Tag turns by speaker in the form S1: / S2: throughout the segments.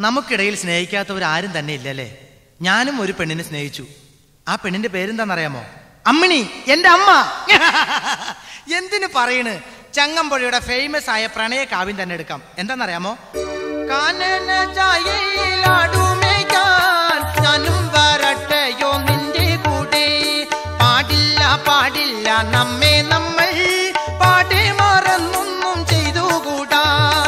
S1: നമുക്കിടയിൽ സ്നേഹിക്കാത്തവർ ആരും തന്നെ ഇല്ലല്ലേ ഞാനും ഒരു പെണ്ണിനെ സ്നേഹിച്ചു ആ പെണ്ണിന്റെ പേരെന്താണെന്നറിയാമോ അമ്മിണി എന്റെ അമ്മ എന്തിനു പറയണ് ചങ്ങമ്പുഴയുടെ ഫേമസ് ആയ പ്രണയ കാവ്യം തന്നെ എടുക്കാം എന്താണെന്നറിയാമോ കാനന ചായയിലാടുമേക്കാൻ ഞാനും വരട്ടെയോ നിന്റെ കൂടെ പാടില്ല പാടില്ല നമ്മെ നമ്മൾ പാടെ മറന്നൊന്നും ചെയ്തുകൂടാ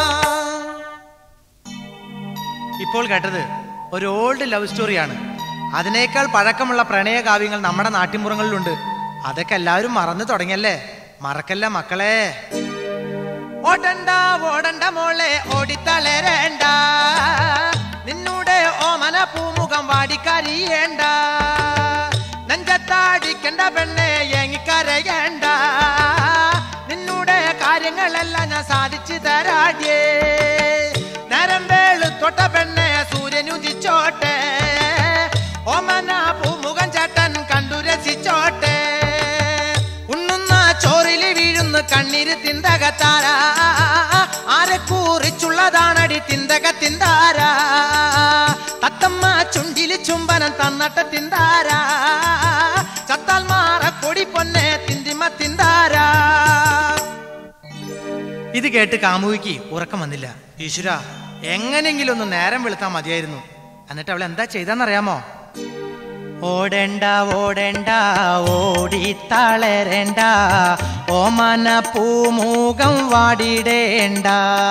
S1: ഇപ്പോൾ കേട്ടത് ഒരു ഓൾഡ് ലവ് സ്റ്റോറിയാണ് അതിനേക്കാൾ പഴക്കമുള്ള പ്രണയ കാവ്യങ്ങൾ നമ്മുടെ നാട്ടിൻപുറങ്ങളിലുണ്ട് അതൊക്കെ എല്ലാവരും മറന്നു തുടങ്ങിയല്ലേ മറക്കല്ല മക്കളെ ഓടണ്ട ഓടണ്ട മോളെ ഓടിത്തളരേണ്ട നിന്നൂടെ ഓമന പൂമുഖം വാടിക്കരിയേണ്ട നെഞ്ചത്താടിക്കണ്ട പെണ്ണെ ഏങ്ങിക്കരയേണ്ട നിന്നൂടെ കാര്യങ്ങളെല്ലാം ഞാൻ സാധിച്ചു തരാടിയേ നേരം വേളുത്തൊട്ട പെണ്ണെ സൂര്യനുദിച്ചോട്ടെ ഓമന പൂമുഖം ചേട്ടൻ കണ്ടു രസിച്ചോട്ടെ ഉണ്ണുന്ന ചോറില് വീഴുന്ന കണ്ണീര് തിന്തകത്താര ആരെ കുറിച്ചുള്ളതാണടി തിന്തക തിന്താര തത്തമ്മ ചുണ്ടില് ചുംബനം തന്നട്ട തിന്താര ചത്താൽ മാറ കൊടി പൊന്നെ തിന്തിമ തിന്താര ഇത് കേട്ട് കാമുകിക്ക് ഉറക്കം വന്നില്ല ഈശ്വര എങ്ങനെങ്കിലും ഒന്ന് നേരം വെളുത്താൽ മതിയായിരുന്നു എന്നിട്ട് അവൾ എന്താ ചെയ്തെന്നറിയാമോ ഓടേണ്ട ഓടേണ്ട ഓടി തളരേണ്ട ഓമന പൂമുഖം വാടിടേണ്ട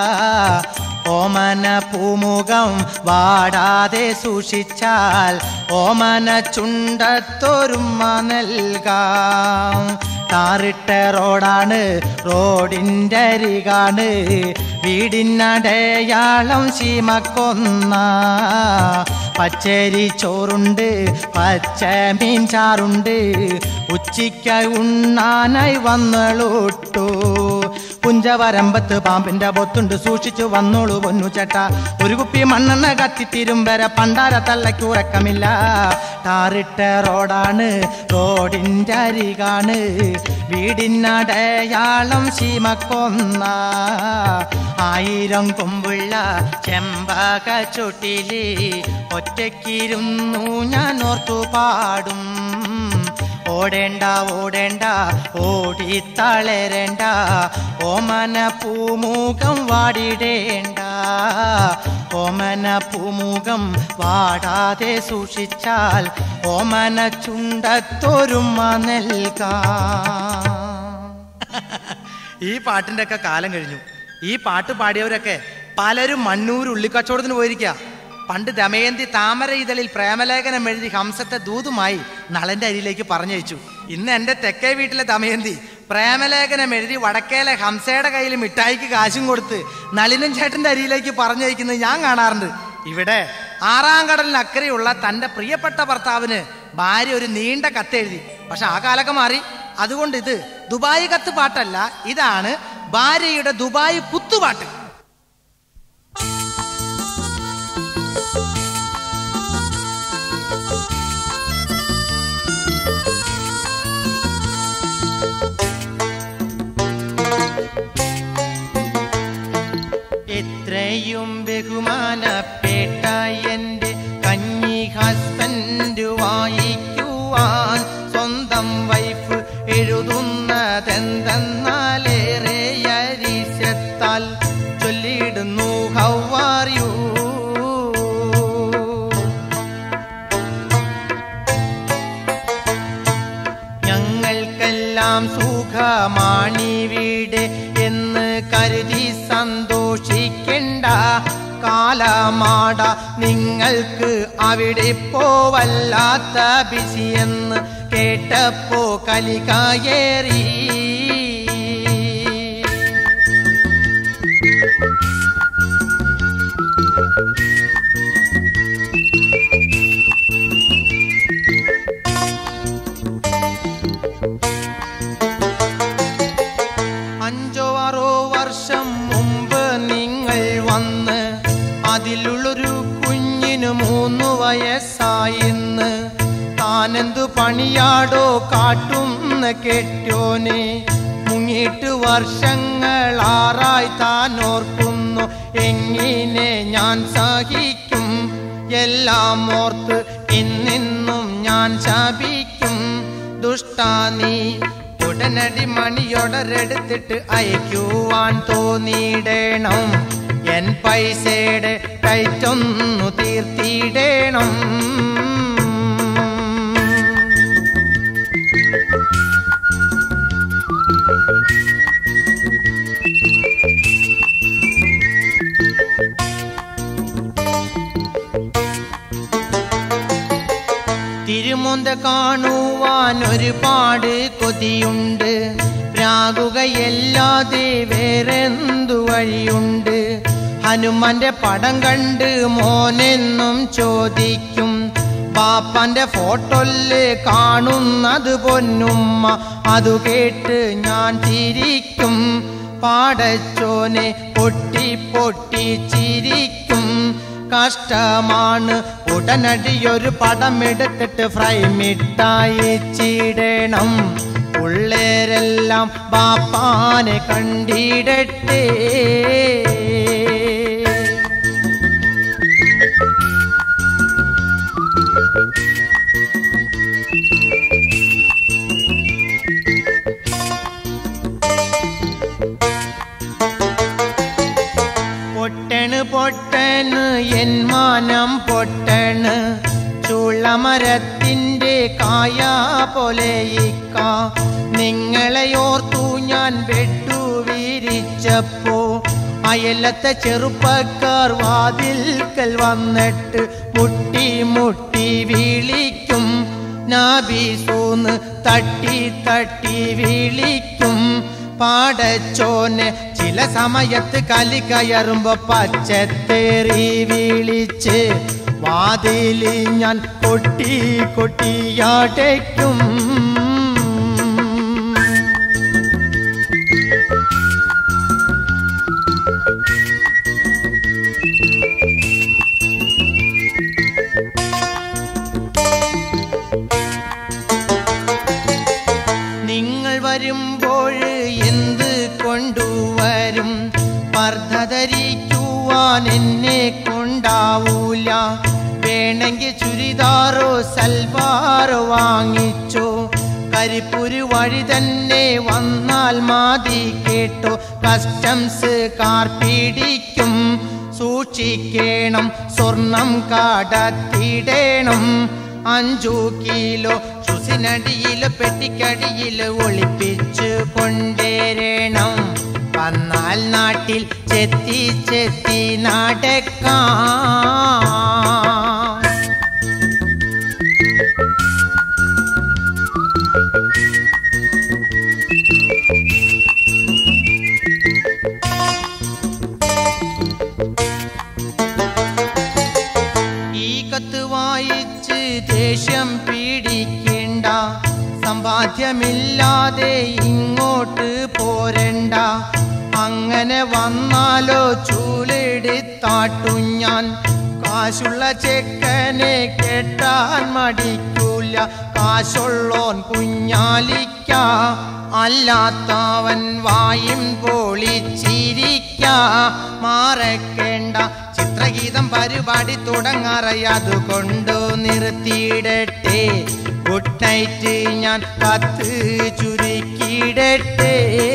S1: ഓമന പൂമുഖം വാടാതെ സൂക്ഷിച്ചാൽ ഓമന ചുണ്ടത്തൊരുമ നൽകാം ടാറിട്ട റോഡാണ് റോഡിൻ്റെ അരികാണ് വീടിനടയാളം ശീമക്കൊന്ന പച്ചരി ചോറുണ്ട് പച്ച മീൻ ചാറുണ്ട് ഉച്ചയ്ക്കായി ഉണ്ണാനായി വന്നളോട്ടു പുഞ്ചവരമ്പത്ത് പാമ്പിന്റെ പൊത്തുണ്ട് സൂക്ഷിച്ചു വന്നോളൂ പൊന്നു ചേട്ട ഒരു കുപ്പി മണ്ണെണ്ണ കത്തിത്തിരും വരെ പണ്ടാര തള്ളയ്ക്ക് ഉറക്കമില്ല ടാറിട്ട റോഡാണ് റോഡിന്റെ അരികാണ് വീടിനടയാളം ശീമക്കൊന്ന ആയിരം കൊമ്പുള്ള ചെമ്പക ചുട്ടില് ഒറ്റയ്ക്കിരുന്നു ഞാൻ ഓർത്തു പാടും ഓടേണ്ട ഓടേണ്ട ഓടി തളരേണ്ട ഓമന പൂമുഖം വാടിടേണ്ട ഓമന പൂമുഖം വാടാതെ സൂക്ഷിച്ചാൽ ഓമന ചുണ്ടത്തൊരുമ നൽകാം ഈ പാട്ടിന്റെ ഒക്കെ കാലം കഴിഞ്ഞു ഈ പാട്ട് പാടിയവരൊക്കെ പലരും മണ്ണൂർ ഉള്ളിക്കച്ചവടത്തിന് പോയിരിക്കുക പണ്ട് ദമയന്തി താമര ഇതളിൽ പ്രേമലേഖനം എഴുതി ഹംസത്തെ ദൂതുമായി നളന്റെ അരിയിലേക്ക് പറഞ്ഞയച്ചു ഇന്ന് എന്റെ തെക്കേ വീട്ടിലെ ദമയന്തി പ്രേമലേഖനം എഴുതി വടക്കേലെ ഹംസയുടെ കയ്യിൽ മിഠായിക്ക് കാശും കൊടുത്ത് നളിനൻ ചേട്ടന്റെ അരിയിലേക്ക് പറഞ്ഞയക്കുന്നത് ഞാൻ കാണാറുണ്ട് ഇവിടെ ആറാം കടലിന് അക്കരെയുള്ള തന്റെ പ്രിയപ്പെട്ട ഭർത്താവിന് ഭാര്യ ഒരു നീണ്ട കത്തെഴുതി പക്ഷെ ആ കാലൊക്കെ മാറി അതുകൊണ്ട് ഇത് ദുബായ് കത്ത് പാട്ടല്ല ഇതാണ് ഭാര്യയുടെ ദുബായ് കുത്തുപാട്ട് എത്രയും ബഹുമാനപ്പെട്ട എൻ്റെ കഞ്ഞി ഹസ്ബൻഡ് വായിക്കുവാൻ സ്വന്തം വൈഫ് എഴുതുന്നതെന്തെന്നാലേറെ അരിശത്താൽ ചൊല്ലിടുന്നു ഹൗ ആർ യു ഞങ്ങൾക്കെല്ലാം സുഖമാണിവിടെ എന്ന് കരുതി സന്തോഷിക്കണ്ട കാലമാട നിങ്ങൾക്ക് അവിടെ പോവല്ലാത്ത ബിസിയെന്ന് കേട്ടപ്പോ കലികായേറി അഞ്ചോ ആറോ വർഷം മുമ്പ് നിങ്ങൾ വന്ന് അതിലുള്ളൊരു കുഞ്ഞിന് മൂന്ന് വയസ്സായിന്ന് താനെന്തു പണിയാടോ കാട്ടുന്ന കെട്ടോനെ മുങ്ങിയിട്ട് വർഷങ്ങൾ ആറായി താൻ ഓർക്കുന്നു എങ്ങനെ ഞാൻ സഹിക്കും എല്ലാം ഓർത്ത് ഇന്നിന്നും ഞാൻ ശപിക്കും ദുഷ്ടാ നീ ഉടനടി മണിയൊടരെടുത്തിട്ട് അയക്കുവാൻ തോന്നിയിടണം എൻ പൈസയുടെ കയറ്റൊന്നു തീർത്തിയിടണം തിരുമുന്ത കാണുവാൻ ഒരുപാട് കൊതിയുണ്ട് പ്രാകുകയല്ലാതെ വേറെന്തു വഴിയുണ്ട് ഹനുമാന്റെ പടം കണ്ട് മോനെന്നും ചോദിക്കും ബാപ്പന്റെ ഫോട്ടോല് കാണുന്നത് പൊന്നുമ്മ അതു കേട്ട് ഞാൻ ചിരിക്കും പാടച്ചോനെ പൊട്ടി പൊട്ടി ചിരിക്കും കഷ്ടമാണ് ഉടനടി ഒരു പടം എടുത്തിട്ട് ഫ്രൈമിട്ടായി ചീടണം പിള്ളേരെല്ലാം ബാപ്പാനെ കണ്ടിടട്ടെ പൊട്ടണ് പൊട്ടണ് എൻ മാനം പൊട്ടണ് ചുള്ളമരത്തിന്റെ കായ പോലെ ഇക്ക നിങ്ങളെ ഓർത്തു ഞാൻ വെട്ടു വീരിച്ചപ്പോ അയലത്തെ ചെറുപ്പക്കാർ വാതിൽക്കൽ വന്നിട്ട് മുട്ടി മുട്ടി വിളിക്കും നാബീസൂന്ന് തട്ടി തട്ടി വിളിക്കും പാടച്ചോനെ ചില സമയത്ത് കലി കയറുമ്പോ പച്ചത്തേറി വിളിച്ച് വാതിലിൽ ഞാൻ കൊട്ടി കൊട്ടിയാടയ്ക്കും നിങ്ങൾ വരുമ്പോൾ എന്ത് കൊണ്ടുവരും പർദ്ധധരിക്കുവാൻ എന്നെ കൊണ്ടാവൂല വേണമെങ്കിൽ ചുരിദാറോ സൽവാറോ വാങ്ങിച്ചോ കരിപ്പുരു വഴി തന്നെ വന്നാൽ മാതി കേട്ടോ കസ്റ്റംസ് കാർ പിടിക്കും സൂക്ഷിക്കണം സ്വർണം കടത്തിടണം അഞ്ചു കിലോ ചുസിനടിയില് പെട്ടിക്കടിയില് ഒളിപ്പിച്ചു കൊണ്ടുവരണം വന്നാൽ നാട്ടിൽ ചെത്തി ചെത്തി നടക്കാം ഈ കത്ത് വായിച്ച് ദേഷ്യം പീഡിക്കേണ്ട സമ്പാദ്യമില്ലാതെ ഇങ്ങോട്ട് പോരണ്ട അങ്ങനെ വന്നാലോ ചൂലെടുത്താട്ടു ഞാൻ കാശുള്ള ചെക്കനെ കെട്ടാൻ മടിക്കൂല കാശുള്ളോൻ കുഞ്ഞാലിക്ക അല്ലാത്തവൻ വായും പൊളിച്ചിരിക്ക മാറക്കേണ്ട ചിത്രഗീതം പരിപാടി തുടങ്ങാറയത് കൊണ്ടു നിർത്തിയിടട്ടെ ഗുഡ് നൈറ്റ് ഞാൻ കത്ത് ചുരുക്കിയിടട്ടെ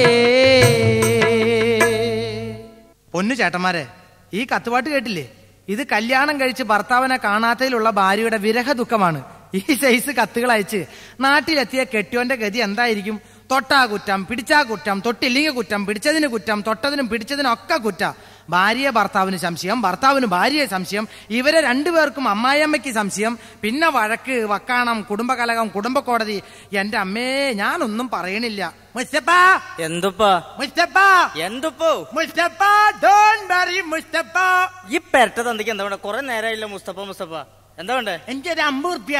S1: പൊന്നു ചേട്ടന്മാരെ ഈ കത്തുപാട്ട് കേട്ടില്ലേ ഇത് കല്യാണം കഴിച്ച് ഭർത്താവിനെ കാണാത്തതിലുള്ള ഭാര്യയുടെ വിരഹ ദുഃഖമാണ് ഈ സൈസ് കത്തുകൾ അയച്ച് നാട്ടിലെത്തിയ കെട്ടിയോന്റെ ഗതി എന്തായിരിക്കും തൊട്ടാ കുറ്റം പിടിച്ചാ കുറ്റം തൊട്ടില്ലെങ്കിൽ കുറ്റം പിടിച്ചതിന് കുറ്റം തൊട്ടതിനും പിടിച്ചതിനും ഒക്കെ കുറ്റ ഭാര്യയെ ഭർത്താവിന് സംശയം ഭർത്താവിന് ഭാര്യയെ സംശയം ഇവരെ രണ്ടുപേർക്കും അമ്മായിയമ്മയ്ക്ക് സംശയം പിന്നെ വഴക്ക് വക്കാണം കുടുംബകലകം കുടുംബക്കോടതി എന്റെ അമ്മേ ഞാനൊന്നും പറയണില്ല മുസ്തഫ
S2: എന്തുപ്പ
S1: മുസ്തഫ
S2: എന്തുപ്പോ
S1: മുസ്തഫ ഡോണ്ട് വറി മുസ്തഫ
S2: ഈ പെരട്ട തന്തിക്ക് എന്താ വേണ്ട കൊറേ നേരമായില്ല മുസ്തഫ മുസ്തഫ എന്താ വേണ്ടേ
S1: എനിക്ക് ഒരു അമ്പത് റുപ്യാണ്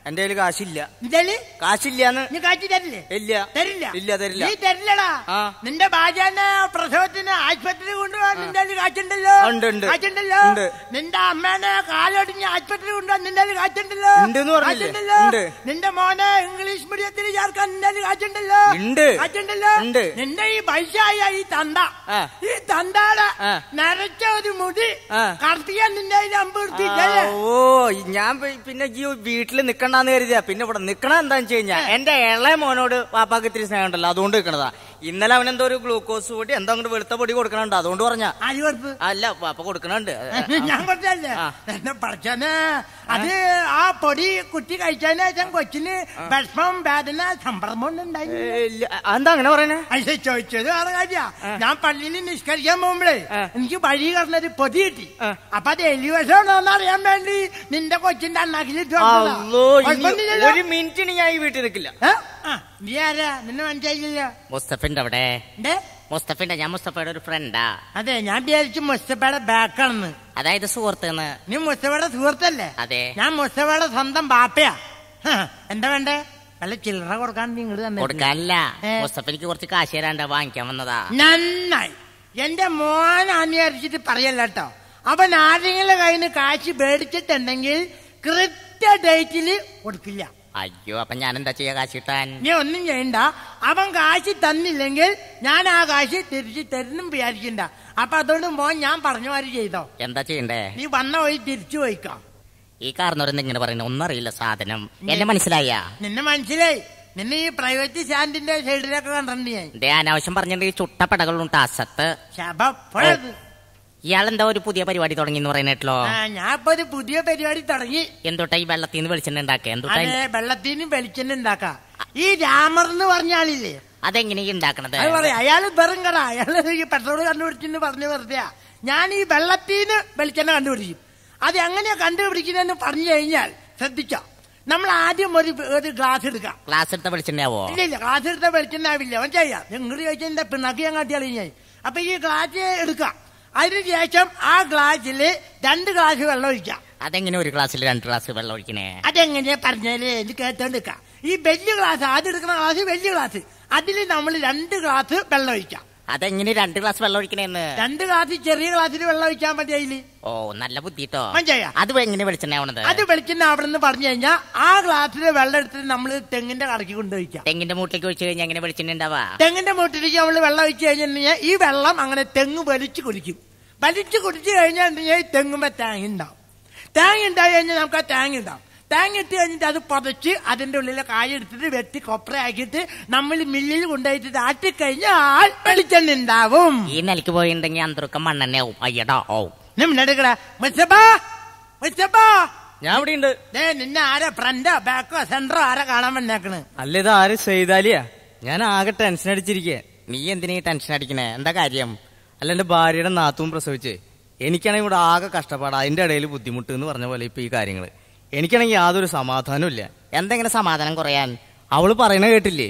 S2: എന്റെ കയ്യിൽ കാശില്ല
S3: എന്തായാലും
S2: കാശില്ലാന്ന്
S3: നീ കാച്ചി തരില്ലേ
S2: ഇല്ല
S3: തരില്ല
S2: ഇല്ല തരില്ല
S3: നീ തരില്ലടാ
S2: ആ.
S3: നിന്റെ ഭാര്യനെ പ്രസവത്തിന് ആശുപത്രി കൊണ്ടുപോകാൻ നിന്റെ കയ്യില് കാച്ചുണ്ടല്ലോ
S2: ഉണ്ട്, ഉണ്ട്.
S3: കാച്ചുണ്ടല്ലോ
S2: ഉണ്ട്.
S3: നിന്റെ അമ്മേനെ കാലോടിഞ്ഞ് ആശുപത്രി കൊണ്ടുപോകാൻ നിന്റെ കയ്യില് കാച്ചുണ്ടല്ലോ
S2: ഉണ്ടെന്ന് പറഞ്ഞില്ലേ?
S3: കാച്ചുണ്ടല്ലോ
S2: ഉണ്ട്.
S3: നിന്റെ മോനെ ഇംഗ്ലീഷ് മീഡിയത്തിൽ ചേർക്കാൻ നിന്റെ കയ്യില് കാച്ചുണ്ടല്ലോ
S2: ഉണ്ട്.
S3: കാച്ചുണ്ടല്ലോ
S2: ഉണ്ട്.
S3: നിന്റെ ഈ പൈസയായ ഈ തന്ത
S2: ആ.
S3: ഈ തന്താടെ
S2: ആ.
S3: നരച്ച ഒരു മുടി
S2: ആ.
S3: കർത്തിക്കാൻ നിന്റെ കയ്യിൽ അമ്പ്
S2: ആ,
S3: എടുത്തില്ലേ
S2: ഓ ഞാൻ പി- പിന്നെ ഈ വീട്ടിൽ നിക്കണ്ടെന്ന് കരുതിയാ പിന്നെ ഇവിടെ നിക്കണ എന്താന്ന് വെച്ച് കഴിഞ്ഞാ എന്റെ ഇളയ മോനോട് വാപ്പാക്ക് ഇത്തിരി സ്നേഹം ഉണ്ടല്ലോ അതുകൊണ്ട് നിക്കണതാ ഇന്നലെ അവൻ എന്തോ ഒരു ഗ്ലൂക്കോസ് പൊടി എന്തോ അങ്ങോട്ട് വെളുത്ത പൊടി കൊടുക്കണുണ്ട് അതുകൊണ്ട് പറഞ്ഞ
S3: ആര് കൊടുപ്പ്
S2: അല്ല വാപ്പ കൊടുക്കണുണ്ട്
S3: ഞാൻ പറഞ്ഞല്ലേ
S2: ആ.
S3: എന്നെ പഠിച്ചനെ അത് ആ പൊടി കുട്ടി കഴിച്ചതിന് ശേഷം കൊച്ചിന് വിഷമം വേദന സമ്പർമ്മം ഒന്നും
S2: ഏ,
S3: ഉണ്ടായില്ല
S2: ഇല്ല. എന്താ അങ്ങനെ പറയണേ
S3: അത് ചോദിച്ചത് വേറെ കാര്യ ഞാൻ പള്ളിയിൽ നിഷ്കരിക്കാൻ പോകുമ്പോഴേ
S2: ആ.
S3: എനിക്ക് വഴി കിടന്നൊരു പൊതി കിട്ടി
S2: ആ.
S3: അപ്പൊ അത് എലിവശമാണോന്ന് അറിയാൻ വേണ്ടി നിന്റെ കൊച്ചിന്റെ അണ്ണാക്കിലിട്ട് വന്നതാ.
S2: അല്ലോ ഇനി
S3: കുഴപ്പമൊന്നുമില്ലല്ലോ.
S2: ഒരു മിനിറ്റിന് ഞാൻ ഈ വീട്ടിൽ നിൽക്കില്ല
S3: ഏ? ആ, നീ ആരാ നിന്നെ മനസ്സിലായില്ലല്ലോ
S2: മുസ്തഫിന്റെ അവിടെ
S3: എന്തേ
S2: മുസ്തഫിന്റെ ഞാൻ മുസ്തഫയുടെ ഒരു ഫ്രണ്ടാ
S3: അതെ ഞാൻ വിചാരിച്ചു മുസ്തഫയുടെ ബാക്കാണെന്ന്
S2: അതായത് സുഹൃത്തുന്ന്
S3: നീ മുസ്തഫയുടെ സുഹൃത്തല്ലേ
S2: അതെ
S3: ഞാൻ മുസ്തഫയുടെ സ്വന്തം ബാപ്പയാ ഹ, എന്താ വേണ്ടേ വല്ല ചില്ലറ കൊടുക്കാൻ നിങ്ങൾ തന്നെ
S2: കൊടുക്കാനില്ല
S3: ഏ.
S2: മുസ്തഫിനിക്ക് കുറച്ച് കാശ് തരാണ്ട വാങ്ങിക്കാൻ വന്നതാ
S3: നന്നായി എന്റെ മോനാന്ന് വിചാരിച്ചിട്ട് പറയല്ല കേട്ടോ അവൻ ആരെങ്കിലും കയ്യിൽ നിന്ന് കാശ് മേടിച്ചിട്ടുണ്ടെങ്കിൽ കൃത്യ ഡേറ്റില് കൊടുക്കില്ല
S2: അയ്യോ അപ്പൊ ഞാൻ എന്താ ചെയ്യാ കാശ് കിട്ടാൻ
S3: നീ ഒന്നും ചെയ്യണ്ട അവൻ കാശ് തന്നില്ലെങ്കിൽ ഞാൻ ആ കാശ് തിരിച്ച് തരുന്നും വിചാരിക്കണ്ട അപ്പൊ അതുകൊണ്ട് മോൻ ഞാൻ പറഞ്ഞ മാതിരി ചെയ്തോ
S2: എന്താ ചെയ്യണ്ടേ
S3: നീ വന്ന വഴി തിരിച്ചു പോയിക്കോ
S2: ഈ കാരണവരെന്ത് ഇങ്ങനെ പറയുന്നത് ഒന്നും അറിയില്ല സാധനം എന്നെ മനസ്സിലായ
S3: നിന്നെ മനസ്സിലായി നിന്നെ ഈ പ്രൈവറ്റ് സ്റ്റാൻഡിന്റെ സൈഡിലൊക്കെ കണ്ടിട്ടുണ്ട് ഞാൻ
S2: എന്റെ അനാവശ്യം പറഞ്ഞിട്ട് ഈ ചുട്ട പടകളുണ്ട് അസത്ത്
S3: ശബ പോയത്
S2: ഇയാൾ എന്താ ഒരു പുതിയ പരിപാടി തുടങ്ങി എന്ന് പറയുന്നേട്ടല്ലോ
S3: ആ ഞാൻ ഇപ്പൊ ഒരു പുതിയ പരിപാടി തുടങ്ങി
S2: എന്തുട്ടാ ഈ വെള്ളത്തിൽ നിന്ന് വെളിച്ചെണ്ണ ഉണ്ടാക്കുക എന്തുട്ടാ
S3: അതെ വെള്ളത്തിന് വെളിച്ചെണ്ണ ഉണ്ടാക്കാം ഈ രാമർ എന്ന് പറഞ്ഞാലില്ലേ
S2: അതെങ്ങനെയാ ഉണ്ടാക്കണത്
S3: അത് പറയാം അയാള് വെറും കട അയാള് ഈ പെട്രോൾ കണ്ടുപിടിച്ചെന്ന് പറഞ്ഞു വെറുതെ ഞാൻ ഈ വെള്ളത്തിന് വെളിച്ചെണ്ണ കണ്ടുപിടിക്കും അത് എങ്ങനെയാ കണ്ടുപിടിക്കുന്നതെന്ന് പറഞ്ഞു കഴിഞ്ഞാൽ ശ്രദ്ധിച്ചോ നമ്മൾ ആദ്യം ഒരു ഒരു ഗ്ലാസ് എടുക്കാം
S2: ക്ലാസ് എടുത്ത വെളിച്ചെണ്ണയാവോ
S3: ഇല്ല ഇല്ല ഗ്ലാസ് എടുത്ത വെളിച്ചെണ്ണ ആവില്ല അവൻ ചെയ്യാം നിങ്ങൾ ചോദിച്ചാൽ എന്റെ പിണക്ക് ഞാൻ കാട്ടിയാളി ഞാൻ അപ്പൊ ഈ ഗ്ലാസ് എടുക്കാം അതിന് ശേഷം ആ ഗ്ലാസ്സിൽ രണ്ട് ഗ്ലാസ് വെള്ളം ഒഴിക്കാം
S2: അതെങ്ങനെ ഒരു ഗ്ലാസ്സിൽ രണ്ട് ഗ്ലാസ് വെള്ളം ഒഴിക്കണേ
S3: അതെങ്ങനെയാ പറഞ്ഞാല് ഇത് കേട്ടോണ്ടിരിക്കാം ഈ വലിയ ഗ്ലാസ് ആദ്യം എടുക്കുന്ന ഗ്ലാസ് വലിയ ഗ്ലാസ് അതിൽ നമ്മൾ രണ്ട് ഗ്ലാസ് വെള്ളം ഒഴിക്കാം
S2: അതെങ്ങനെ രണ്ട് ഗ്ലാസ് വെള്ളം ഒഴിക്കണേന്ന്
S3: രണ്ട് ഗ്ലാസ് ചെറിയ ഗ്ലാസ്സിൽ വെള്ളം ഒഴിക്കാൻ മതി അതില്
S2: ഓ നല്ല ബുദ്ധിട്ടോ
S3: മനസ്സിലായോ?
S2: അത് എങ്ങനെ വെളിച്ചെണ്ണ ആവണത്
S3: അത് വെളിച്ചെണ്ണ അവിടെ നിന്ന് പറഞ്ഞു കഴിഞ്ഞാൽ ആ ഗ്ലാസ്സിലെ വെള്ളം എടുത്തിട്ട് നമ്മൾ തെങ്ങിന്റെ കടക്കി കൊണ്ടുപോയിക്കാം
S2: തെങ്ങിന്റെ മൂട്ടിലേക്ക് ഒഴിച്ചു കഴിഞ്ഞാൽ എങ്ങനെ വെളിച്ചെണ്ണ ഉണ്ടാവാ
S3: തെങ്ങിന്റെ മൂട്ടിലേക്ക് നമ്മൾ വെള്ളം ഒഴിച്ചു കഴിഞ്ഞാൽ ഈ വെള്ളം അങ്ങനെ തെങ്ങ് വലിച്ചു കുടിക്കും വലിച്ചു കുടിച്ചു കഴിഞ്ഞാൽ ഈ തെങ്ങുമ്പോ തേങ്ങ ഉണ്ടാവും തേങ്ങ ഉണ്ടായി കഴിഞ്ഞാൽ നമുക്ക് ആ തേങ്ങ ഉണ്ടാവും തേങ്ങ ഇട്ട് കഴിഞ്ഞിട്ട് അത് പുതച്ച് അതിന്റെ ഉള്ളിലെ കായ എടുത്തിട്ട് വെട്ടി കൊപ്രയാക്കിയിട്ട് നമ്മൾ മില്ലിൽ കൊണ്ടുപോയിട്ട് ആട്ടിക്കഴിഞ്ഞാൽ വെളിച്ചെണ്ണ ഉണ്ടാവും
S2: ഈ നിലയ്ക്ക് പോയിട്ടുണ്ടെങ്കിൽ അന്തറുക്കം മണ്ണെണ്ണയാവും അയ്യടാ ഓ
S3: നിന്നെടുക്കട മുസ്തഫാ മുസ്തഫാ
S2: ഞാൻ ഇവിടെ ഉണ്ട്
S3: ദേ നിന്നെ ആരാ ഫ്രണ്ടോ ബാക്കോ സെന്ററോ ആരാ കാണാൻ വന്നേക്കണ്
S4: അല്ല ഇത് ആര് ചെയ്താലിയാ ഞാൻ ആകെ ടെൻഷൻ അടിച്ചിരിക്കേ
S2: നീ എന്തിനാ ഈ ടെൻഷൻ അടിക്കണേ എന്താ കാര്യം
S4: അല്ല എന്റെ ഭാര്യയുടെ നാത്തും പ്രസവിച്ചേ എനിക്കാണെങ്കിൽ ഇവിടെ ആകെ കഷ്ടപ്പാട് അതിന്റെ ഇടയിൽ ബുദ്ധിമുട്ട് എന്ന് പറഞ്ഞ പോലെ ഇപ്പൊ ഈ കാര്യങ്ങള് എനിക്കാണെങ്കിൽ യാതൊരു സമാധാനവും ഇല്ല
S2: എന്തെങ്ങനെ സമാധാനം കുറയാൻ
S4: അവള് പറയണ കേട്ടില്ലേ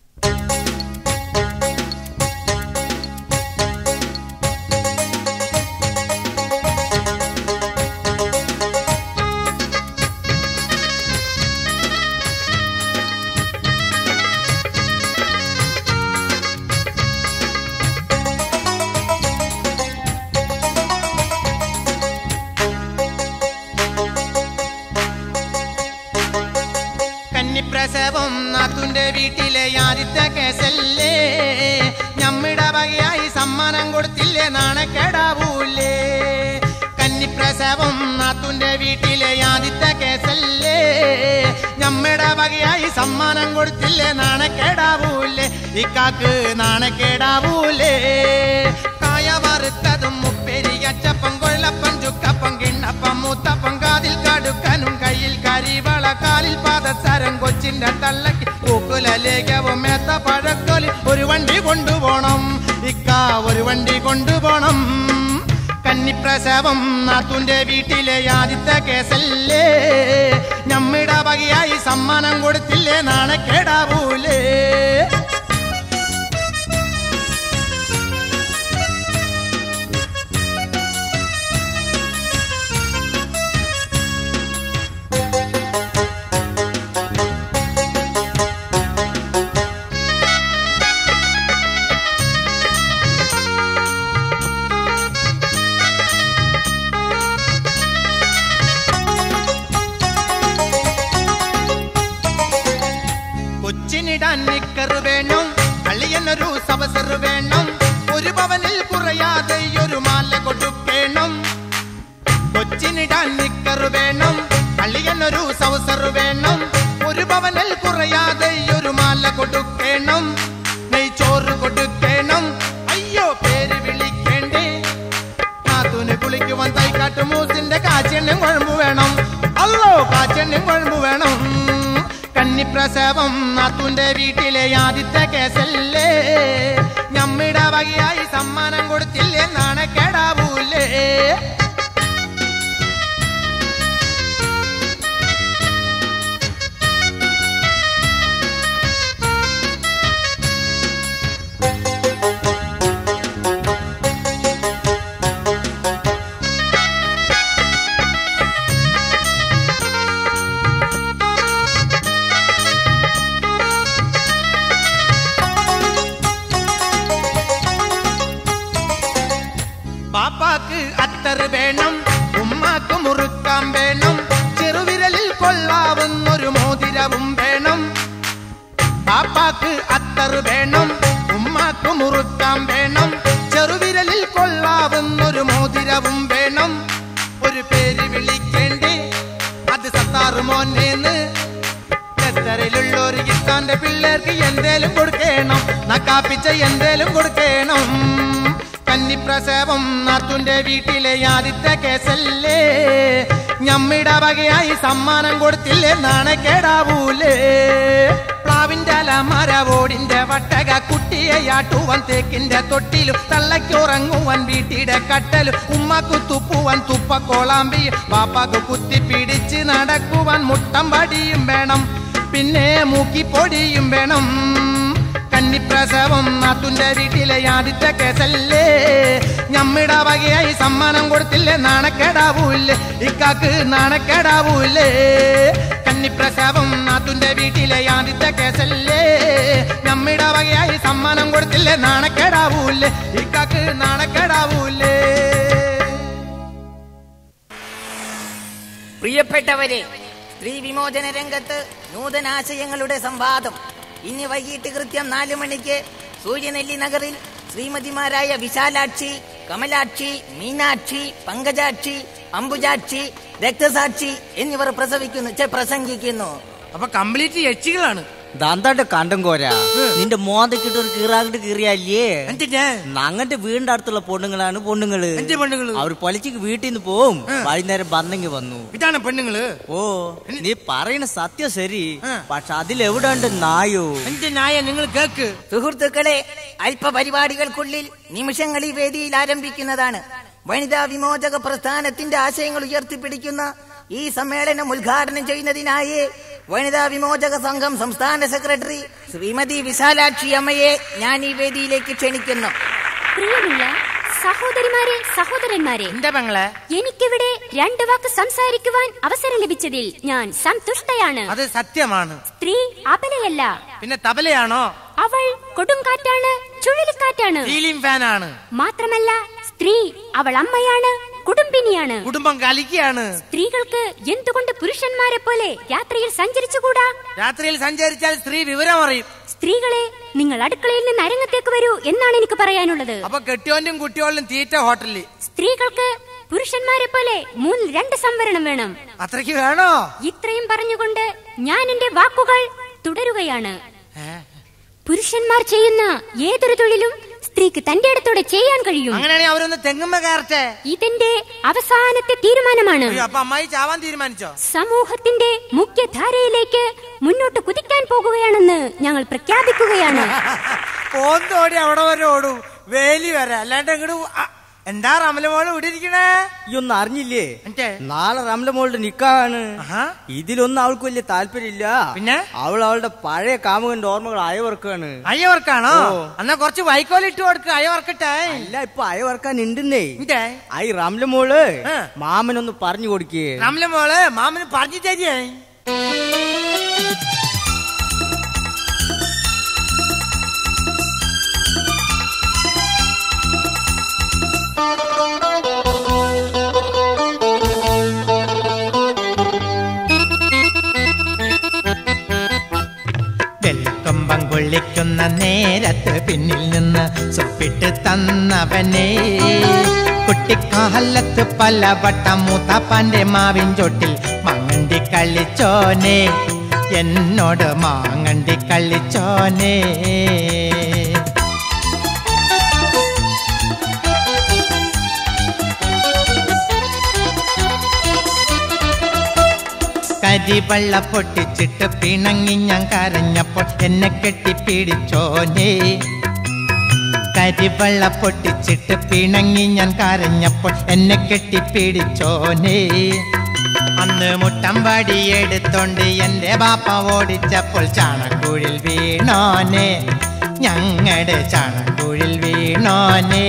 S1: കന്നിപ്രസവം നാത്തുന്റെ വീട്ടിലെ ആദ്യത്തെ കേസല്ലേ ഞമ്മിടെ വകയായി സമ്മാനം കൊടുത്തില്ലേ നാണക്കേടാവൂലേ കന്നിപ്രസവം നാത്തുന്റെ വീട്ടിലെ ആദ്യത്തെ കേസല്ലേ ഞമ്മിടെ വകയായി സമ്മാനം കൊടുത്തില്ലേ നാണക്കേടാവൂലേ ഇക്കാക്ക് നാണക്കേടാവൂലേ കായ വറുത്തതും മുപ്പേരി അച്ചപ്പം കൊള്ളപ്പം ചുക്കപ്പം കിണ്ണപ്പം മൂത്തപ്പം കാതിൽ കടുക്കനും കയ്യിൽ കരിവള കാലിൽ പാദസരം കൊച്ചിന്റെ തള്ളക്ക് പൂക്കുലലേഖവും മേത്ത പഴക്കൊലി ഒരു വണ്ടി കൊണ്ടുപോണം ഇക്ക ഒരു വണ്ടി കൊണ്ടുപോണം കന്നിപ്രസവം നാത്തുന്റെ വീട്ടിലെ ആദ്യത്തെ കേസല്ലേ ഞമ്മിടെ വകയായി സമ്മാനം കൊടുത്തില്ലേ നാണക്കേടാവൂലേ കൊച്ചിനിടാൻ നിക്കറ് വേണം അളിയനൊരു സവസറ് വേണം ഒരു പവനിൽ കുറയാതെ ഒരു മാല കൊടുക്കേണം കൊച്ചിനിടാൻ നിക്കറ് വേണം അളിയനൊരു സവസറ് വേണം ഒരു പവനിൽ കുറയാതെ ഒരു മാല കൊടുക്കേണം നെയ്ച്ചോറ് കൊടുക്കേണം അയ്യോ പേര് വിളിക്കേണ്ടേ നാത്തൂന് കുളിക്കുവാൻ തൈക്കാട്ട് മൂസിന്റെ കാച്ചെണ്ണയും കുഴമ്പ് വേണം അല്ലോ കാച്ചെണ്ണയും കുഴമ്പ് വേണം കന്നിപ്രസവം നാത്തൂന്റെ വീട്ടിലെ ആദ്യത്തെ കേസല്ലേ ഞമ്മിടെ വകയായി സമ്മാനം കൊടുത്തില്ലേ നാണക്കേടാവൂലേ പാപ്പാക്ക് അത്തറ് വേണം ഉമ്മാക്ക് മുറുക്കാൻ വേണം ചെറുവിരലിൽ കൊള്ളാവുന്നൊരു മോതിരവും വേണം പാപ്പാക്ക് അത്തറ് വേണം ഉമ്മാക്ക് മുറുക്കാൻ വേണം ചെറുവിരലിൽ കൊള്ളാവുന്നൊരു മോതിരവും വേണം ഒരു പേര് വിളിക്കേണ്ടേ അത് സത്താറ് മോനേന്ന് ഖത്തറിലുള്ള ഒരു ഗിത്താന്റെ പിള്ളേർക്ക് എന്തേലും കൊടുക്കണം നക്കാപ്പിച്ച എന്തേലും കൊടുക്കണം കന്നിപ്രസവം നാത്തുന്റെ വീട്ടിലെ ആദ്യത്തെ കേസല്ലേ ഞമ്മിടെ വകയായി സമ്മാനം കൊടുത്തില്ലേ നാണക്കേടാവൂലേ പ്ലാവിന്റെ അലമരവോടിന്റെ വട്ടക കുട്ടിയെ ആട്ടുവാൻ തേക്കിന്റെ തൊട്ടിലും തള്ളയ്ക്കുറങ്ങുവാൻ വീട്ടിടെ കട്ടലും ഉമ്മക്ക് തുപ്പുവാൻ തുപ്പക്കോളാമ്പി പാപ്പാക്ക് കുത്തിപ്പിടിച്ച് നടക്കുവാൻ മുട്ടം വടിയും വേണം പിന്നെ മൂക്കിപ്പൊടിയും വേണം കന്നിപ്രസവം നാത്തുന്റെ വീട്ടിലെ ആദ്യത്തെ കേസല്ലേ ഞമ്മിടെ വകയായി സമ്മാനം കൊടുത്തില്ലേ നാണക്കേടാവൂല്ലേ ഇക്കാക്ക് നാണക്കേടാവൂലേ കന്നിപ്രസവം നാത്തുന്റെ വീട്ടിലെ ആദ്യത്തെ കേസല്ലേ ഞമ്മിടെ വകയായി സമ്മാനം കൊടുത്തില്ലേ നാണക്കേടാവൂല്ലേ ഇക്കാക്ക് നാണക്കേടാവൂലേ
S5: പ്രിയപ്പെട്ടവരെ സ്ത്രീ വിമോചന രംഗത്ത് നൂതനാശയങ്ങളുടെ സംവാദം ഇന്ന് വൈകിട്ട് കൃത്യം നാലു മണിക്ക് സൂര്യനെല്ലി നഗറിൽ ശ്രീമതിമാരായ വിശാലാക്ഷി കമലാക്ഷി മീനാക്ഷി പങ്കജാക്ഷി അംബുജാക്ഷി രക്തസാക്ഷി എന്നിവർ പ്രസവിക്കുന്നു ഛെ, പ്രസംഗിക്കുന്നു
S3: അപ്പൊ കംപ്ലീറ്റ് യക്ഷികളാണ്
S2: ദാന്താണ്ട് കണ്ടും കോരാ നിന്റെ മോതക്കിട്ട് ഒരു കീറാകിട്ട് കീറിയല്ലേ
S3: എന്തിനാ
S2: അങ്ങന്റെ വീടിന്റെ അടുത്തുള്ള പൊണ്ണുങ്ങളാണ് പൊണ്ണുങ്ങള്
S3: എന്ത് പെണ്ണുങ്ങള്
S2: അവർ പൊലിച്ചിക്ക് വീട്ടിൽ നിന്ന് പോവും വൈകുന്നേരം ബന്നെങ്കി വന്നു
S3: ഇതാണ് പെണ്ണുങ്ങള്
S2: ഓ നീ പറയുന്ന സത്യം ശരി
S3: ആ.
S2: പക്ഷെ അതിലെവിടാണ്ട് നായോ
S3: എന്ത് നായ നിങ്ങൾ കേക്ക്
S5: സുഹൃത്തുക്കളെ അല്പപരിപാടികൾക്കുള്ളിൽ നിമിഷങ്ങൾ ഈ വേദിയിൽ ആരംഭിക്കുന്നതാണ് വനിതാ വിമോചക പ്രസ്ഥാനത്തിന്റെ ആശയങ്ങൾ ഉയർത്തിപ്പിടിക്കുന്ന ഈ സമ്മേളനം ഉദ്ഘാടനം ചെയ്യുന്നതിനായി വനിതാ വിമോചക സംഘം സംസ്ഥാന സെക്രട്ടറി ശ്രീമതി വിശാലാക്ഷി അമ്മയെ ഞാൻ ഈ വേദിയിലേക്ക് ക്ഷണിക്കുന്നു
S6: പ്രിയമുള്ള സഹോദരിമാരെ സഹോദരന്മാരെ
S3: എന്റെ പെങ്ങളെ
S6: എനിക്കിവിടെ രണ്ടു വാക്ക് സംസാരിക്കുവാൻ അവസരം ലഭിച്ചതിൽ ഞാൻ സന്തുഷ്ടയാണ്
S1: അത് സത്യമാണ്
S6: സ്ത്രീ അബലയല്ല
S1: പിന്നെ തബലയാണോ
S6: അവൾ കൊടുങ്കാറ്റാണ് ചുഴലിക്കാറ്റാണ്
S1: സീലിംഗ് ഫാനാണ്
S6: മാത്രമല്ല സ്ത്രീ അവൾ അമ്മയാണ് കുടുംബിനിയാണ്
S1: കുടുംബം കളിക്കുകയാണ്
S6: സ്ത്രീകൾക്ക് എന്തുകൊണ്ട് പുരുഷന്മാരെ പോലെ രാത്രിയിൽ സഞ്ചരിച്ചുകൂടാ
S1: രാത്രിയിൽ സഞ്ചരിച്ചാൽ സ്ത്രീ വിവരം അറിയും
S6: സ്ത്രീകളെ നിങ്ങൾ അടുക്കളയിൽ നിന്ന് അരങ്ങത്തേക്ക് വരൂ എന്നാണ് എനിക്ക് പറയാനുള്ളത്
S1: അപ്പൊ കെട്ടിയോന്റെയും കുട്ടിയോളിലും തീറ്റ ഹോട്ടലിൽ
S6: സ്ത്രീകൾക്ക് പുരുഷന്മാരെ പോലെ മൂന്നിൽ രണ്ട് സംവരണം വേണം
S1: അത്രയ്ക്ക് വേണോ
S6: ഇത്രയും പറഞ്ഞുകൊണ്ട് ഞാൻ എന്റെ വാക്കുകൾ തുടരുകയാണ് പുരുഷന്മാർ ചെയ്യുന്ന ഏതൊരു തൊഴിലും സ്ത്രീക്ക് തന്റെ അടുത്തോടെ ചെയ്യാൻ കഴിയും
S1: അങ്ങനെയാണെങ്കിൽ അവരൊന്ന് തെങ്ങുമ്മ കയറട്ടെ
S6: ഇതിന്റെ അവസാനത്തെ തീരുമാനമാണ്
S1: അയ്യോ, അപ്പൊ അമ്മായി ചാവാൻ തീരുമാനിച്ചോ
S6: സമൂഹത്തിന്റെ മുഖ്യധാരയിലേക്ക് മുന്നോട്ട് കുതിക്കാൻ പോകുകയാണെന്ന് ഞങ്ങൾ പ്രഖ്യാപിക്കുകയാണ്
S1: പോന്തോടി അവിടെ വരെ ഓടും വേലി വരെ അല്ലാണ്ട് ഇങ്ങോട്ട് എന്താ റമലമോള് ഇവിടെ ഇരിക്കണേ
S2: ഈ ഒന്നും അറിഞ്ഞില്ലേ
S1: എന്നിട്ടേ?
S2: നാളെ റംല മോളുടെ നിക്കാണ്
S1: ആഹാ.
S2: ഇതിലൊന്നും അവൾക്ക് വലിയ താല്പര്യമില്ല
S1: പിന്നെ?
S2: അവൾ അവളുടെ പഴയ കാമുകന്റെ ഓർമ്മകൾ അയവർക്കാണ്
S1: അയ്യവർക്കാണോ
S2: ഓ.
S1: എന്നാ കുറച്ച് വൈക്കോലിട്ട് കൊടുക്ക് അയ്യവർക്കട്ടെ
S2: അല്ല ഇപ്പൊ അയവർക്കാൻ ഉണ്ടെന്നേ
S1: എന്തേ
S2: ഐ റംല മോള്
S1: ആ.
S2: മാമനൊന്ന് പറഞ്ഞു കൊടുക്കേ
S1: റമലമോള് മാമന് പറഞ്ഞു തരിയേ വെൽക്കം കൊള്ളിക്കുന്ന നേരത്ത് പിന്നിൽ നിന്ന് സൊപ്പിട്ട് തന്നവനെ കുട്ടിക്കാലത്ത് പലവട്ടം മൂത്താപ്പാന്റെ മാവിൻ ചോട്ടിൽ മങ്ങണ്ടി കളിച്ചോനെ എന്നോട് മാങ്ങണ്ടി കളിച്ചോനെ കരിവള്ള പൊട്ടിച്ചിട്ട് പിണങ്ങി ഞാൻ കരഞ്ഞപ്പോൾ എന്നെ കെട്ടിപ്പിടിച്ചോനെ കരിവള്ള പൊട്ടിച്ചിട്ട് പിണങ്ങി ഞാൻ കരഞ്ഞപ്പോൾ എന്നെ കെട്ടിപ്പിടിച്ചോനെ അന്ന് മുട്ടമ്പടി എടുത്തോണ്ട് എന്റെ ബാപ്പ ഓടിച്ചപ്പോൾ ചാണക്കുഴിൽ വീണോനെ ഞങ്ങളുടെ ചാണക്കുഴിൽ വീണോനെ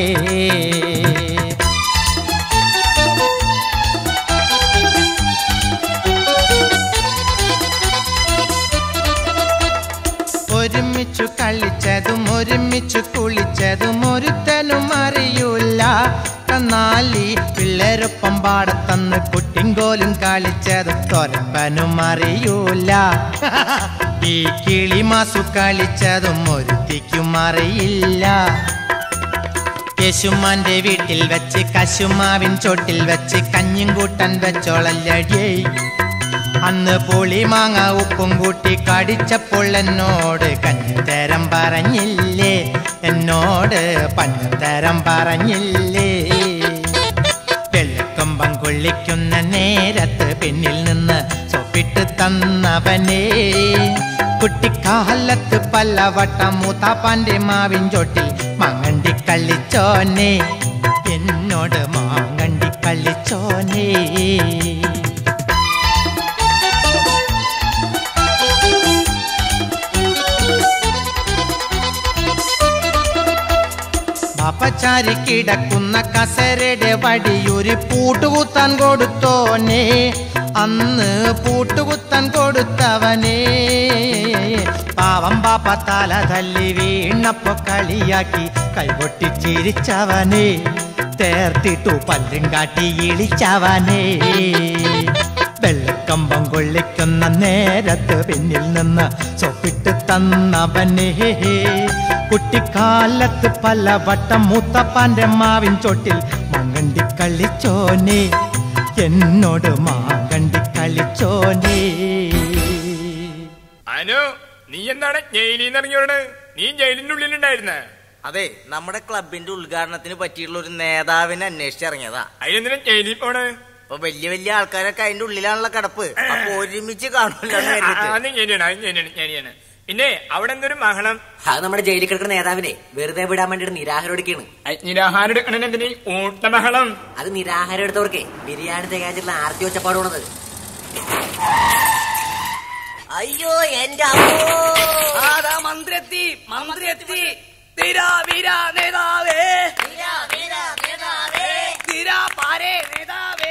S1: ഒരുമിച്ചു കളിച്ചതും ഒരുമിച്ചു കുളിച്ചതും ഒരുത്തനും അറിയൂല എന്നാലി പിള്ളേരൊപ്പം പാടത്തന്ന് കുട്ടിങ്കോലും കളിച്ചതും തൊരപ്പനും അറിയൂല ഈ കിളിമാസു കളിച്ചതും ഒരുത്തിക്കും അറിയില്ല യേശുമാന്റെ വീട്ടിൽ വെച്ച് കശുമാവിൻ ചോട്ടിൽ വെച്ച് കഞ്ഞും കൂട്ടാൻ വെച്ചോളല്ലേ അന്ന് പുളി മാങ്ങ ഉപ്പും കൂട്ടി കടിച്ചപ്പോൾ എന്നോട് കഞ്ഞിത്തരം പറഞ്ഞില്ലേ എന്നോട് പഞ്ഞത്തരം പറഞ്ഞില്ലേ വെള്ളക്കൊമ്പം കൊള്ളിക്കുന്ന നേരത്ത് പിന്നിൽ നിന്ന് സൊപ്പിട്ട് തന്നവനെ കുട്ടിക്കാലത്ത് പലവട്ടം മൂത്താപ്പാന്റെ മാവിൻ ചോട്ടിൽ മാങ്ങണ്ടി കളിച്ചോനെ എന്നോട് മാങ്ങണ്ടി കളിച്ചോനേ പാപ്പച്ചാരി കിടക്കുന്ന കസരയുടെ വടിയൊരു പൂട്ടുകുത്താൻ കൊടുത്തോനെ അന്ന് പൂട്ടുകുത്താൻ കൊടുത്തവനെ പാവം പാപ്പ തല തല്ലി വീണപ്പോ കളിയാക്കി കൈകൊട്ടി ചിരിച്ചവനെ തേർത്തിട്ടു പല്ലും കാട്ടി ഇളിച്ചവനെ വെള്ളക്കമ്പം കൊള്ളിക്കുന്ന നേരത്ത് പിന്നിൽ നിന്ന് സൊപ്പിട്ട് തന്നവനെ കുട്ടിക്കാലത്ത് പലവട്ടം മൂത്തപ്പാന്റെ മാവിൻ ചോട്ടിൽ മങ്ങണ്ടി കളിച്ചോനെ എന്നോട് മാങ്ങണ്ടി കളിച്ചോനെ
S7: അനു നീ എന്താണ് ജയിലിൽ നിന്ന് ഇറങ്ങിയോട് നീ ജയിലിന്റെ ഉള്ളിലുണ്ടായിരുന്നേ
S2: അതെ നമ്മുടെ ക്ലബിന്റെ ഉദ്ഘാടനത്തിന് പറ്റിയുള്ള ഒരു നേതാവിനെ അന്വേഷിച്ചിറങ്ങിയതാ
S7: അതിനെന്തിനാ ജയിലിൽ പോണ്
S2: അപ്പൊ വലിയ വലിയ ആൾക്കാരൊക്കെ അതിന്റെ ഉള്ളിലാണല്ലോ കിടപ്പ് അപ്പൊ ഒരുമിച്ച് കാണൂല്ലോ എന്ന്
S7: ആ,
S2: കരുതിയിട്ട്.
S7: അത് ശരിയാണ് അത് ശരിയാണ് ശരിയാണ് പിന്നെ അവിടെ എന്തൊരു മഹളം
S8: അത് നമ്മുടെ ജയിലിൽ കിടക്കുന്ന നേതാവിനെ വെറുതെ വിടാൻ വേണ്ടിട്ട് നിരാഹാരം എടുക്കുകയാണ്
S7: നിരാഹാരം എടുക്കണെന്തിന് ഊട്ട ബഹളം
S8: അത് നിരാഹാരം എടുത്തവർക്കെ ബിരിയാണി തികച്ചിട്ടുള്ള ആർത്തി ഒച്ചപ്പാട് പോണത് അയ്യോ എന്റെ അതാ മന്ത്രി എത്തി മന്ത്രി എത്തി തീരാ വീരാ നേതാവേ തീരാ പാരേ നേതാവേ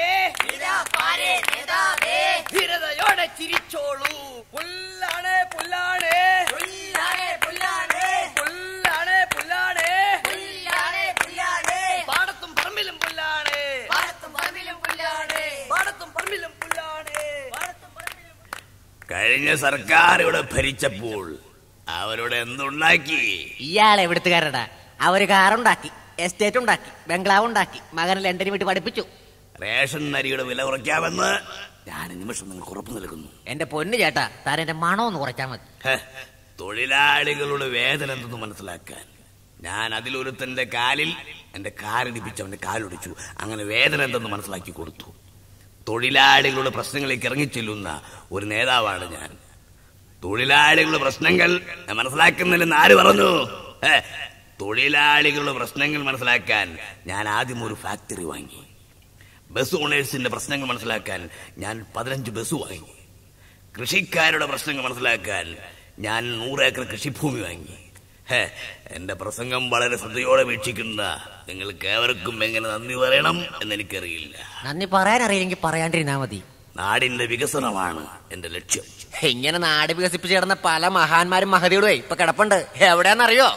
S8: ധീരതയോടെ ചിരിച്ചോളൂ പുല്ലാണ് പുല്ലാണ് പുല്ലാണ് പുല്ലാണ് പാടത്തും പറമ്പിലും പുല്ലാണ് പാടത്തും പറമ്പിലും പുല്ലാണ്
S9: കഴിഞ്ഞ സർക്കാർ ഇവിടെ ഭരിച്ചപ്പോൾ അവരുടെ എന്തുണ്ടാക്കി
S8: ഇയാളെ എവിടുത്തുകാരടാ അവര് കാറുണ്ടാക്കി എസ്റ്റേറ്റ് ഉണ്ടാക്കി ബംഗ്ലാവ് ഉണ്ടാക്കി മകനെ ലണ്ടനിൽ വിട്ട് പഠിപ്പിച്ചു
S9: റേഷൻ അരിയുടെ വില കുറയ്ക്കാമെന്ന് ഞാൻ ഈ നിമിഷം നിങ്ങൾക്ക് ഉറപ്പു നൽകുന്നു
S8: എന്റെ പൊന്നു ചേട്ടാ താൻ എന്റെ മണമൊന്ന് കുറച്ചാൽ മതി
S9: ഹെ, തൊഴിലാളികളുടെ വേദന എന്തെന്ന് മനസ്സിലാക്കാൻ ഞാൻ അതിലൊരുത്തന്റെ കാലിൽ എന്റെ കാലിടിപ്പിച്ച് അവന്റെ കാലൊടിച്ചു അങ്ങനെ വേദന എന്തെന്ന് മനസ്സിലാക്കി കൊടുത്തു തൊഴിലാളികളുടെ പ്രശ്നങ്ങളിലേക്ക് ഇറങ്ങിച്ചെല്ലുന്ന ഒരു നേതാവാണ് ഞാൻ തൊഴിലാളികളുടെ പ്രശ്നങ്ങൾ ഞാൻ മനസ്സിലാക്കുന്നില്ലെന്ന് ആര് പറഞ്ഞു ഹെ, തൊഴിലാളികളുടെ പ്രശ്നങ്ങൾ മനസ്സിലാക്കാൻ ഞാൻ ആദ്യം ഒരു ഫാക്ടറി വാങ്ങി ബസ് ഓണേഴ്സിന്റെ പ്രശ്നങ്ങൾ മനസ്സിലാക്കാൻ ഞാൻ പതിനഞ്ച് ബസ് വാങ്ങി കൃഷിക്കാരുടെ പ്രശ്നങ്ങൾ മനസ്സിലാക്കാൻ ഞാൻ നൂറേക്കർ കൃഷിഭൂമി വാങ്ങി ഹേ, എന്റെ പ്രസംഗം വളരെ ശ്രദ്ധയോടെ വീക്ഷിക്കുന്ന നിങ്ങൾക്ക് ഏവർക്കും എങ്ങനെ നന്ദി പറയണം എന്നെനിക്കറിയില്ല
S8: നന്ദി പറയാൻ അറിയില്ലെങ്കിൽ പറയാണ്ടിരുന്നാ മതി
S9: നാടിന്റെ വികസനമാണ് എന്റെ ലക്ഷ്യം
S8: ഇങ്ങനെ നാട് വികസിപ്പിച്ച് കിടന്ന പല മഹാന്മാരും മഹതിയോടെ ഇപ്പൊ കിടപ്പുണ്ട് എവിടെയാന്നറിയോ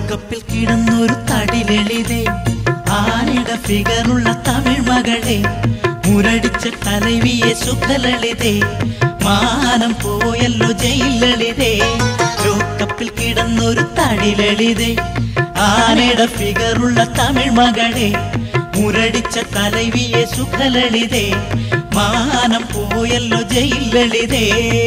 S10: ലോകപ്പിൽ കിടന്നൊരു തടിലെളിതേ ആനയുടെ ഫിഗറുള്ള തമിഴ് മകളെ മുരടിച്ച തലവിയെ സുഖലളിതേ മാനം പോയല്ലോ ജയിലളിതേ ലോകപ്പിൽ കിടന്നൊരു തടിലെളിതേ ആനയുടെ ഫിഗറുള്ള തമിഴ് മകളെ മുരടിച്ച തലവിയെ സുഖലളിതേ മാനം പോയല്ലോ ജയിലളിതേ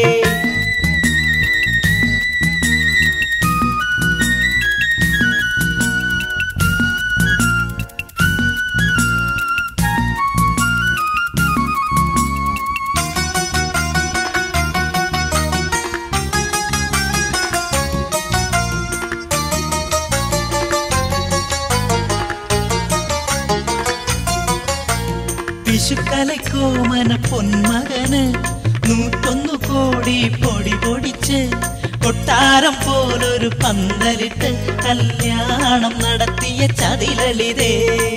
S10: വിഷുക്കലക്കോമന പൊന്മകന് നൂറ്റൊന്നു കോടി പൊടി പൊടിച്ച് കൊട്ടാരം പോലൊരു പന്തലിട്ട് കല്യാണം നടത്തിയ ചതിലളിതേ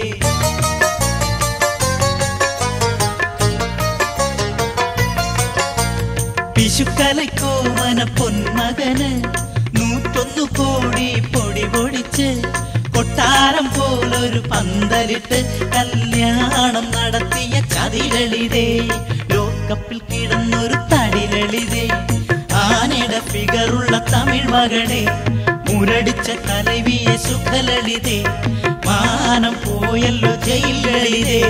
S10: വിഷുക്കലക്കോമന പൊന്മകന് നൂറ്റൊന്നു കോടി പൊടി പൊടിച്ച് കൊട്ടാരം പോലൊരു പന്തലിട്ട് കല്യാണം നടത്തിയ ചതിലളിതേ ലോകപ്പിൽ കിടന്നൊരു തടിലളിതേ ആനയുടെ ഫിഗറുള്ള തമിഴ് മകളെ മുരടിച്ച തലവിയെ സുഖലളിതേ മാനം പോയല്ലോ ജയിലളിതേ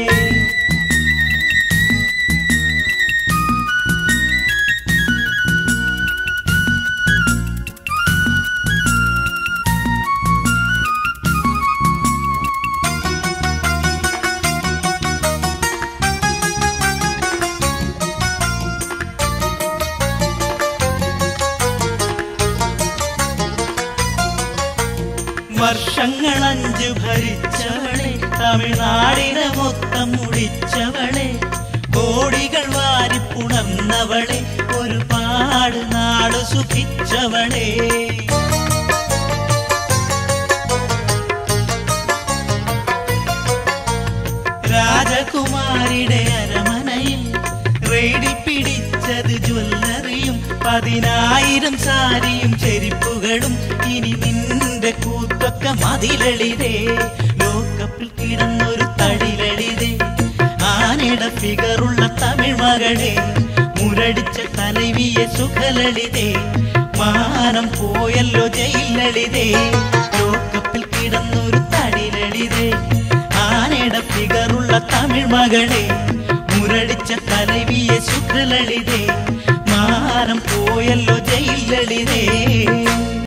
S10: വർഷങ്ങൾ അഞ്ചു ഭരിച്ചവളെ തമിഴ്നാടിനെ മൊത്തം മുടിച്ചവളെ കോടികൾ വാരിപ്പുണർന്നവളെ ഒരുപാട് നാട് സുഖിച്ചവളെ രാജകുമാരിയുടെ അരമനയിൽ റെയ്ഡിൽ പിടിച്ചത് ജ്വല്ലറിയും പതിനായിരം സാരിയും ചെരിപ്പുകളും ഇനി നിന്റെ കൂത്തൊക്കെ മതിലളിതേ ലോകപ്പിൽ കിടന്നൊരു തടിലളിതേ ആനയുടെ ഫിഗറുള്ള തമിഴ് മകളെ മുരടിച്ച തലവിയെ സുഖലളിതേ മാനം പോയല്ലോ ജയിലളിതേ ലോകപ്പിൽ കിടന്നൊരു തടിലളിതേ ആനയുടെ ഫിഗറുള്ള തമിഴ് മകളെ മുരടിച്ച തലവിയെ സുഖലളിതേ മാനം പോയല്ലോ ജയിലളിതേ